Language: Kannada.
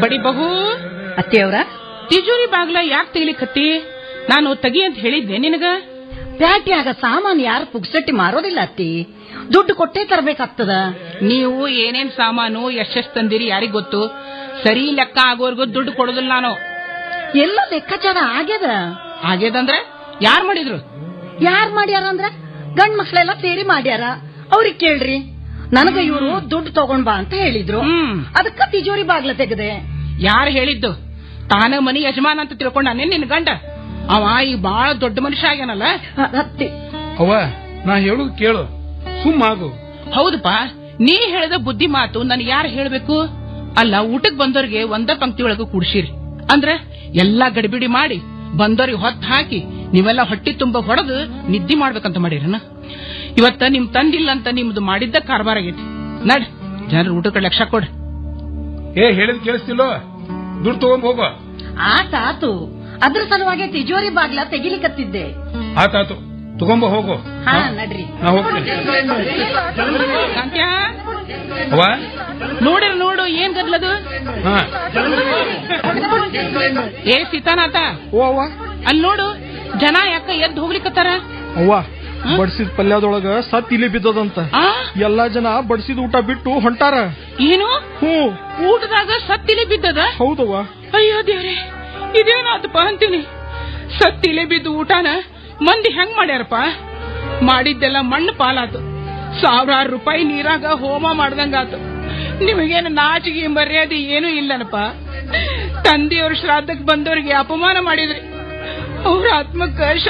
ಬಡಿ ಬಹು ಅತ್ತೆಯವ್ರ ತಿಜೋರಿ ಬಾಗ್ಲ ಯಾಕೆ ತೆಗಿಲಿಕತ್ತಿ ನಾನು ತೆಗಿ ಅಂತ ಹೇಳಿದ್ದೆ ನಿನಗ ಪ್ಯಾಟ್ಯಾಗ ಸಾಮಾನು ಯಾರು ಪುಗ್ಸಟ್ಟಿ ಮಾರೋದಿಲ್ಲ ಅತ್ತಿ ದುಡ್ಡು ಕೊಟ್ಟೇ ತರಬೇಕಾಗ್ತದ ನೀವು ಏನೇನ್ ಸಾಮಾನು ಎಷ್ಟೆಷ್ಟು ತಂದಿರಿ ಯಾರಿಗ್ ಗೊತ್ತು ಸರಿ ಲೆಕ್ಕ ಆಗೋರ್ಗು ದುಡ್ಡು ಕೊಡೋದಿಲ್ಲ ನಾನು ಎಲ್ಲ ಲೆಕ್ಕಾಚಾರ ಆಗ್ಯದ ಆಗ್ಯದಂದ್ರೆ ಯಾರ್ ಮಾಡಿದ್ರು ಯಾರ್ ಮಾಡ್ಯಾರ ಅಂದ್ರ ಗಂಡ್ ಮಕ್ಳೆಲ್ಲ ಸೇರಿ ಮಾಡ್ಯಾರ ಅವ್ರಿಗೆ ಕೇಳ್ರಿ ನನಗ ಇವರು ದುಡ್ಡು ತಗೊಂಡ್ ಬಾ ಅಂತ ಹೇಳಿದ್ರು ಹ್ಮ್. ಅದಕ್ಕ ತಿಜೋರಿ ಬಾಗ್ಲ ತೆಗದೆ ಯಾರು ಹೇಳಿದ್ದು ತಾನ ಮನಿ ಯಜಮಾನ ಅಂತ ತಿಳ್ಕೊಂಡಾನೆ ನಿನ್ ಗಂಡ ಅವ ಈಗ ಬಾಳ ದೊಡ್ಡ ಮನುಷ್ಯ ಆಗ್ಯಾನಲ್ಲ ಅ- ಅತ್ತಿ ಅವ ನಾ ಹೇಳುದು ಕೇಳು ಸುಮ್ಮಾಗು ಹೌದಪ್ಪ ನೀ ಹೇಳಿದ ಬುದ್ಧಿ ಮಾತು ನನ್ ಯಾರು ಹೇಳ್ಬೇಕು ಅಲ್ಲ ಊಟಕ್ ಬಂದವ್ರಿಗೆ ಒಂದ ಪಂಕ್ತಿ ಒಳಗ ಕೂಡ್ಸಿರಿ ಅಂದ್ರ ಎಲ್ಲಾ ಗಡಿಬಿಡಿ ಮಾಡಿ ಬಂದವ್ರಿಗೆ ಹೊತ್ತು ಹಾಕಿ ನೀವೆಲ್ಲ ಹೊಟ್ಟಿ ತುಂಬ ಹೊಡೆದು ನಿದ್ದೆ ಮಾಡ್ಬೇಕಂತ ಮಾಡಿರನ ಇವತ್ತ ನಿಮ್ ತಂದಿಲ್ಲ ಅಂತ ನಿಮ್ದು ಮಾಡಿದ್ದ ಕಾರ್ಬಾರ್ ಆಗೈತಿ ನಡ್ ಜನರ ಊಟಕ್ಕೆ ಲಕ್ಷ ಕೊಡ್ರಿ ಏ ಹೇಳಿದ್ ಕೇಳಿಸ್ತಿಲ್ಲೋ ದುಡ್ಡು ತಗೊಂಡ್ ಹೋಗು ಆತ ಆತು ಅದ್ರ ಸಲುವಾಗಿ ತಿಜೋರಿ ಬಾಗ್ಲ ತೆಗಿಲಿಕತ್ತಿದ್ದೆ ಆತಾತು ತಗೊಂಬ ಹೋಗು ಹಾ ನಡ್ರಿ ನಾ ಹೋಗ್ತೀನಿ ಕಾಂತ್ಯ ಅವ ನೋಡಿರ ನೋಡು ಏನ್ ಗದ್ಲದು ಹಾ ಏ ಸೀತಾನಾಥ ಓ ಅವ್ವ ಅಲ್ಲಿ ನೋಡು ಜನ ಯಾಕ ಎದ್ದು ಹೋಗ್ಲಿಕತ್ತಾರ ಅವ್ವ ಬಡ್ಸಿದ ಪಲ್ಯದೊಳಗ ಸತ್ ಇಲಿ ಬಿದ್ದದಂತ ಆ ಎಲ್ಲಾ ಜನ ಬಡ್ಸಿದ ಊಟ ಬಿಟ್ಟು ಹೊಂಟಾರ ಏನು ಹ್ಞೂ ಊಟದಾಗ ಸತ್ತಿಲಿ ಬಿದ್ದದ ಹೌದವ್ವ ಅಯ್ಯೋ ದೇವ್ರೆ ಇದೇನಾತಪ್ಪ ಅಂತೀನಿ ಸತ್ತಿಲೆ ಬಿದ್ದು ಊಟನ ಮಂದಿ ಹೆಂಗ್ ಮಾಡ್ಯಾರಪ್ಪ ಮಾಡಿದ್ದೆಲ್ಲ ಮಣ್ಣು ಪಾಲಾತು ಸಾವಿರಾರು ರೂಪಾಯಿ ನೀರಾಗ ಹೋಮ ಮಾಡ್ದಂಗಾತು ನಿಮಗೇನು ನಾಚಿಗೆ ಮರ್ಯಾದೆ ಏನೂ ಇಲ್ಲನಪ್ಪ ತಂದೆಯವ್ರ ಶ್ರಾದ್ದಕ್ಕೆ ಬಂದವ್ರಿಗೆ ಅಪಮಾನ ಮಾಡಿದ್ರಿ ಅವ್ರ ಆತ್ಮಕ್ಕ